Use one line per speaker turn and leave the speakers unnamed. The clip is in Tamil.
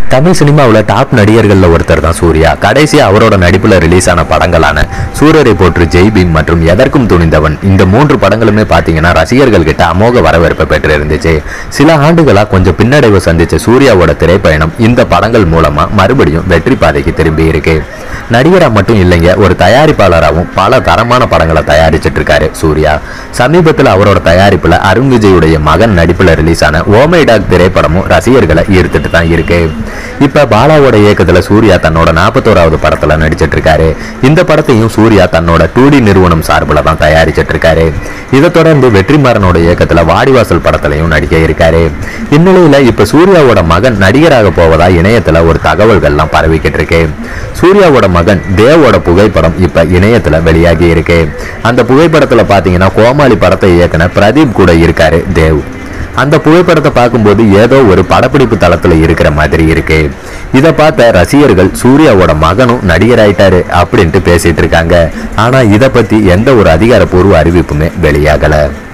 தமிழ் சினிமாவில் டாப் நடிகர்களில் ஒருத்தர் தான் சூர்யா கடைசியா அவரோட நடிப்புல ரிலீஸ் ஆன படங்களான சூரரை போற்று ஜெய் பீம் மற்றும் எதற்கும் துணிந்தவன் இந்த மூன்று படங்களுமே பார்த்தீங்கன்னா ரசிகர்கள் கிட்ட அமோக வரவேற்பை பெற்று இருந்துச்சு சில ஆண்டுகளா கொஞ்சம் பின்னடைவு சந்திச்ச சூர்யாவோட திரைப்பயணம் இந்த படங்கள் மூலமா மறுபடியும் வெற்றி பாதைக்கு திரும்பி இருக்கு நடிகரா மட்டும் இல்லைங்க ஒரு தயாரிப்பாளராகவும் பல தரமான படங்களை தயாரிச்சிட்டு இருக்காரு சூர்யா சமீபத்தில் அவரோட தயாரிப்புல அருண் விஜயுடைய மகன் நடிப்புல ரிலீஸ் ஆன ஓமை டாக் திரைப்படமும் ரசிகர்களை ஈர்த்துட்டு தான் இருக்கு இப்ப பாலாவோட இயக்கத்துல சூர்யா தன்னோட நாற்பத்தோராவது படத்துல நடிச்சிட்டு இருக்காரு இந்த படத்தையும் சூர்யா தன்னோட டூடி நிறுவனம் சார்பில் தான் தயாரிச்சிட்டு இருக்காரு இதை தொடர்ந்து வெற்றிமாறனோட இயக்கத்துல வாடிவாசல் படத்துலையும் நடிக்க இருக்காரு இந்நிலையில இப்ப சூர்யாவோட மகன் நடிகராக போவதா இணையத்துல ஒரு தகவல்கள்லாம் பரவிக்கிட்டு இருக்கு சூர்யாவோட மகன் தேவோட புகைப்படம் இப்ப இணையத்துல வெளியாகி இருக்கு அந்த புகைப்படத்துல பாத்தீங்கன்னா கோமாளி படத்தை இயக்குன பிரதீப் கூட இருக்காரு தேவ் அந்த புகைப்படத்தை பார்க்கும்போது ஏதோ ஒரு படப்பிடிப்பு தளத்துல இருக்கிற மாதிரி இருக்கு இதை பார்த்த ரசிகர்கள் சூர்யாவோட மகனும் நடிகராயிட்டாரு அப்படின்ட்டு பேசிட்டு இருக்காங்க ஆனா இதை பத்தி எந்த ஒரு அதிகாரப்பூர்வ அறிவிப்புமே வெளியாகல